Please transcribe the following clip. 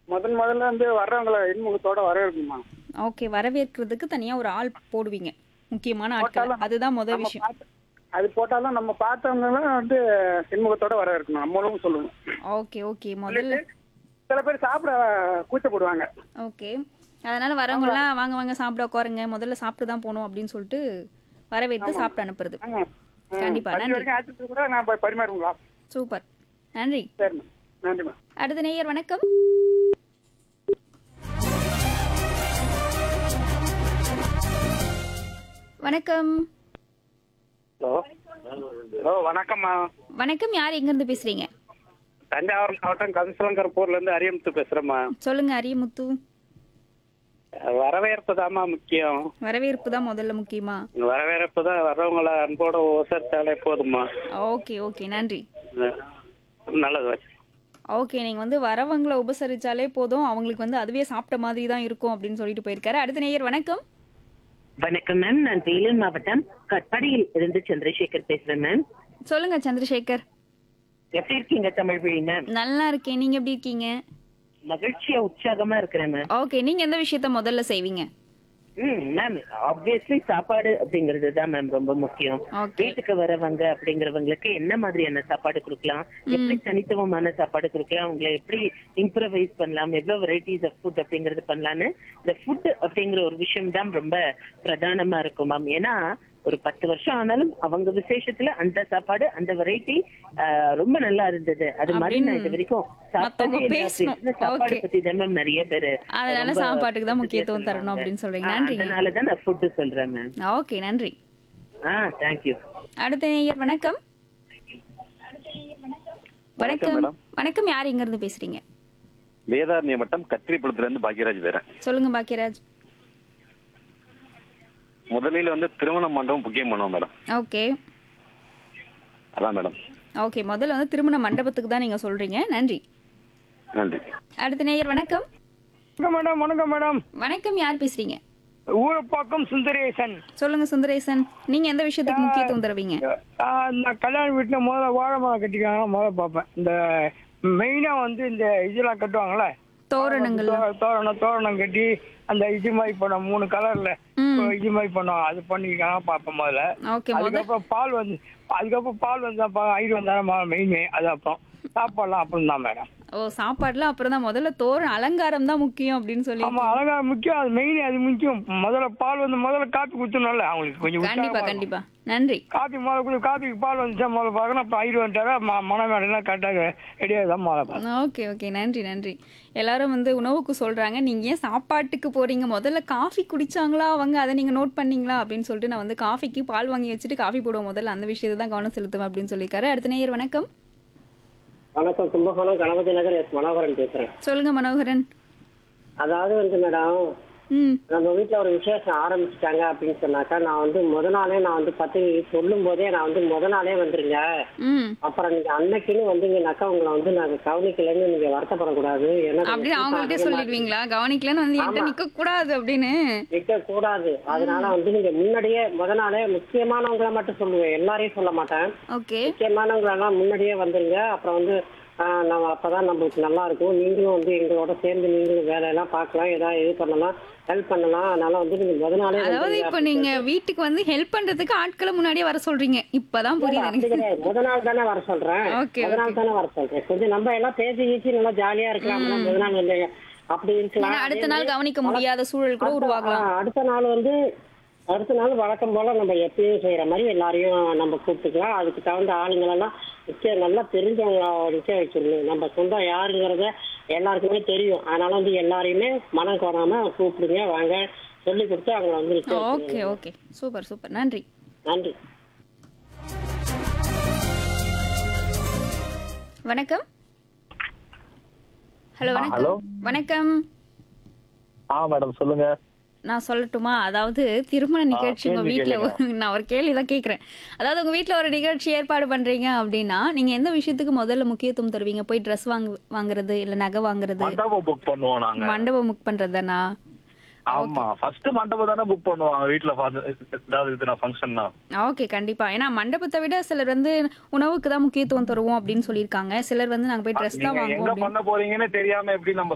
முதன் முதல்ல வந்து வர்றவங்கள இன்முகத்தோட வரவேற்கணுமா ஓகே வரவேற்கிறதுக்கு தனியா ஒரு ஆள் போடுவீங்க முக்கியமான ஆட்கள் போட்டாலும் அதுதான் முதல் நம்ம விஷயம் பார்த்த- அது போட்டாலும் நம்ம பார்த்தவங்களும் வந்து இன்முகத்தோட வரவேற்கணும் நம்மளும் சொல்லணும் ஓகே ஓகே முதல்ல சில பேர் சாப்பிட கூச்சப்படுவாங்க ஓகே அதனால வரவங்கலாம் வாங்க வாங்க சாப்பிட உட்காருங்க முதல்ல சாப்பிட்டு தான் போகணும் அப்படின்னு சொல்லிட்டு வரவேற்று சாப்பிட்டு அனுப்புறது ஆ. ஆ. கண்டிப்பா, பத்து நன்றி. வரைக்கும் ஆச்சுட்டு கூட நான் போய் பரிமாறுங்களா சூப்பர் நன்றி சரிம்மா நன்றிம்மா அடுத்த நேயர் வணக்கம் வணக்கம் ஹலோ ஹலோ வணக்கம்மா வணக்கம் யார் எங்கிருந்து பேசுறீங்க தஞ்சாவூர் மாவட்டம் கம்சலங்கர்பூர்ல இருந்து அரியமுத்து பேசுறேம்மா சொல்லுங்க அரியமுத்து வரவேற்பு தாம்மா முக்கியம் வரவேற்பு தான் முதல்ல முக்கியமா வரவேற்பு தான் வர்றவங்கள அன்போட உசரித்தாலே போதுமா ஓகே ஓகே நன்றி நல்லது வச்சு ஓகே நீங்க வந்து வரவங்களை உபசரிச்சாலே போதும் அவங்களுக்கு வந்து அதுவே சாப்பிட்ட மாதிரி தான் இருக்கும் அப்படின்னு சொல்லிட்டு போயிருக்காரு அடுத்த நேயர் வணக்கம் வணக்கம் மேம் நான் வேலூர் மாவட்டம் கட்பாடியில் இருந்து சந்திரசேகர் பேசுறேன் மேம் சொல்லுங்க சந்திரசேகர் எப்படி இருக்கீங்க தமிழ் வழி மேம் நல்லா இருக்கேன் நீங்க எப்படி இருக்கீங்க மகிழ்ச்சியா உற்சாகமா இருக்கிறேன் மேம் ஓகே நீங்க எந்த விஷயத்த முதல்ல செய்வீங்க ம் மேம் ஆப்வியஸ்லி சாப்பாடு அப்படிங்கிறது தான் மேம் ரொம்ப முக்கியம் ஓகே வீட்டுக்கு வரவங்க அப்படிங்கிறவங்களுக்கு என்ன மாதிரியான சாப்பாடு கொடுக்கலாம் எப்படி தனித்துவமான சாப்பாடு கொடுக்கலாம் அவங்களை எப்படி இம்ப்ரவைஸ் பண்ணலாம் எவ்வளவு வெரைட்டிஸ் ஆஃப் ஃபுட் அப்படிங்கறது பண்ணலாம்னு இந்த ஃபுட் அப்படிங்கிற ஒரு விஷயம் தான் ரொம்ப பிரதானமா இருக்கும் மேம் ஏன்னா ஒரு பத்து வருஷம் ஆனாலும் அவங்க விசேஷத்துல அந்த சாப்பாடு அந்த வெரைட்டி ரொம்ப நல்லா இருந்தது அது மாதிரி நான் இது வரைக்கும் சாப்பிட்டதே மத்தவங்க இல்லை பேசணும். அப்படின்னு சாப்பாடு Okay. பத்தி தான் மேம் நிறைய பேரு அதனால ரொம்ப சாப்பாட்டுக்கு தான் பத்தி முக்கியத்துவம் தரணும் சொல்லுவாங்க. அப்படின்னு சொல்றீங்க ஆ, நன்றிங்க அதனாலதான் நான் ஃபுட் சொல்றேன் மேம் ஓகே நன்றி ஆ தேங்க்யூ அடுத்த நேயர் வணக்கம் வணக்கம் மேடம். வணக்கம் யார் எங்க இருந்து பேசுறீங்க வேதாரண்ய மட்டம் கத்திரிப்படத்துல இருந்து பாக்யராஜ் பேரன் சொல்லுங்க பாக்கியராஜ் முதலில் வந்து திருமண மண்டபம் புக்கிங் பண்ணுவோம் மேடம் ஓகே அதான் மேடம் ஓகே முதல்ல வந்து திருமண மண்டபத்துக்கு தான் நீங்க சொல்றீங்க நன்றி நன்றி அடுத்த நேயர் வணக்கம் வணக்கம் மேடம் வணக்கம் மேடம் வணக்கம் யார் பேசுறீங்க ஊரப்பாக்கம் சுந்தரேசன் சொல்லுங்க சுந்தரேசன் நீங்க எந்த விஷயத்துக்கு முக்கியத்துவம் தருவீங்க ஆஹ் இந்த கல்யாண வீட்டுல முதல்ல வாழை மரம் கட்டிக்காங்க முதல்ல பார்ப்பேன் இந்த மெயினா வந்து இந்த இதெல்லாம் கட்டுவாங்கல்ல தோரணங்கள் தோ- தோரணம் தோரணம் கட்டி அந்த இது மாதிரி பண்ணோம் மூணு கலர்ல ம். இது மாதிரி பண்ணோம் அது பண்ணிருக்காங்க பார்ப்போம் முதல்ல ஓகே முத அதுக்கப்புறம் பால் வந்து அதுக்கப்புறம் பால் வந்து ஐந்து வந்தாலும் மெயின் அது அப்புறம் சாப்பாடுலாம் அப்புறம் தான் மேடம் ஓ சாப்பாடுல அப்புறம் தான் முதல்ல தோரணம் அலங்காரம் தான் முக்கியம் அப்படின்னு சொல்லி ஆமா அழகாரம் முக்கியம் அது மெயின் அது முக்கியம் முதல்ல பால் வந்து முதல்ல காப்பி குடுத்தணும்ல அவங்களுக்கு கொஞ்சம் கண்டிப்பா உற்சாகமா இருக்கும். கண்டிப்பா நன்றி காப்பி முதல்ல குடி காப்பிக்கு பால் வந்துச்சா முதல்ல பார்க்கணும் அப்புறம் ஐடு வந்துட்டாரா ம- மணமேடெல்லாம் கரெக்டாக ரெடியாக தான் முதல்ல பார்க்கணும். ஓகே ஓகே நன்றி நன்றி எல்லாரும் வந்து உணவுக்கு சொல்றாங்க நீங்க ஏன் சாப்பாட்டுக்கு போறீங்க முதல்ல காஃபி குடிச்சாங்களா அவங்க அதை நீங்க நோட் பண்ணீங்களா அப்படின்னு சொல்லிட்டு நான் வந்து காஃபிக்கு பால் வாங்கி வச்சுட்டு காஃபி போடுவோம் முதல்ல அந்த விஷயத்தை தான் கவனம் செலுத்துவேன் அப்படின்னு சொல்லியிருக்காரு அடுத்த நேயர் வணக்கம் வணக்கம் கும்பகோணம் கணபதி நகர் எஸ் மனோகரன் பேசுறேன் சொல்லுங்க மனோகரன் அதாவது வந்து மேடம் ம் நம்ம வீட்ல ஒரு விசேஷம் ஆரம்பிச்சிட்டாங்க அப்படின்னு சொன்னாக்கா நான் வந்து முத நாளே நான் வந்து பத்தி சொல்லும் போதே நான் வந்து முத நாளே வந்துருங்க ம் அப்புறம் நீங்க அன்னைக்குன்னு வந்தீங்கன்னாக்கா உங்களை வந்து நாங்க கவனிக்கலைன்னு நீங்க வருத்தப்படக்கூடாது ஏன்னா அப்படின்னு அவங்கள்ட்டே சொல்லிடுவீங்களா கவனிக்கலன்னு வந்து என்கிட்ட நிக்க கூடாது அப்படின்னு நிக்க கூடாது அதனால வந்து நீங்க முன்னாடியே முத நாளே முக்கியமானவங்களை மட்டும் சொல்லுவேன் எல்லாரையும் சொல்ல மாட்டேன் ஓகே முக்கியமானவங்களெல்லாம் முன்னாடியே வந்துருங்க அப்புறம் வந்து ஆஹ், நம்ம அப்பதான் நம்மளுக்கு நல்லா இருக்கும் நீங்களும் வந்து எங்களோட சேர்ந்து நீங்களும் வேலையெல்லாம் பார்க்கலாம் ஏதாவது இது பண்ணலாம் ஹெல்ப் பண்ணலாம் அதனால வந்து நீங்க முத நாளே அதாவது வந்துருங்க இப்போ நீங்க வீட்டுக்கு வந்து ஹெல்ப் பண்றதுக்கு ஆட்களை முன்னாடியே வர சொல்றீங்க இப்பதான் புரியுது அப்படி எனக்கு கிடையாது முத நாள் தானே வர சொல்றேன் Okay, முத நாள் தானே வர சொல்றேன் கொஞ்சம் நம்ம எல்லாம் பேசி கீசி நல்லா ஜாலியா இருக்கலாம் முத நாள் வந்து அப்படி இருக்கலாம் ஏன்னா அடுத்த அதே நாள் மாதிரி கவனிக்க முடியாத சூழல் கூட அடுத்த- உருவாகலாம் ஆ, அடுத்த நாள் வந்து அடுத்த நாள் வழக்கம் போல நம்ம எப்பயும் செய்யற மாதிரி எல்லாரையும் நம்ம கூப்பிட்டுக்கலாம் அதுக்கு தகுந்த ஆளுங்களெல்லாம் நிச்சயம் நல்லா தெரிஞ்சவங்க நிச்சயம் வச்சிடணும் நம்ம சொந்தம் யாருங்கிறத எல்லாருக்குமே தெரியும் அதனால வந்து எல்லாரையுமே மனம் கோராம கூப்பிடுங்க வாங்க சொல்லி கொடுத்து அவங்கள வந்து நிச்சயம் ஓகே ஓகே சூப்பர் சூப்பர் நன்றி நன்றி வணக்கம் ஹலோ ஹலோ. வணக்கம் வணக்கம் ஆ மேடம் சொல்லுங்க நான் சொல்லட்டுமா அதாவது திருமண நிகழ்ச்சி உங்க கேள்வி வீட்ல கேளுங்க. ஒரு- நான் ஒரு கேள்வி தான் கேக்குறேன் அதாவது உங்க வீட்ல ஒரு நிகழ்ச்சி ஏற்பாடு பண்றீங்க அப்படின்னா நீங்க எந்த விஷயத்துக்கு முதல்ல முக்கியத்துவம் தருவீங்க போய் ட்ரெஸ் வாங்க வாங்குறது இல்ல நகை வாங்குறது மண்டபம் புக் பண்ணுவோம் நாங்க மண்டபம் புக் பண்றதுதானா ஆமா ஃபர்ஸ்ட் மண்டபம் தானே புக் பண்ணுவாங்க வீட்ல fa- ஏதாவது இதுனா ஃபங்க்ஷன்னா ஓகே கண்டிப்பா ஏன்னா மண்டபத்தை விட சிலர் வந்து உணவுக்கு தான் முக்கியத்துவம் தருவோம் அப்படின்னு சொல்லியிருக்காங்க சிலர் வந்து நாங்க போய் ட்ரெஸ் தான் நீங்க வாங்குவோம் எங்க அப்படின்னு பண்ண போறீங்கன்னு தெரியாம எப்படி நம்ம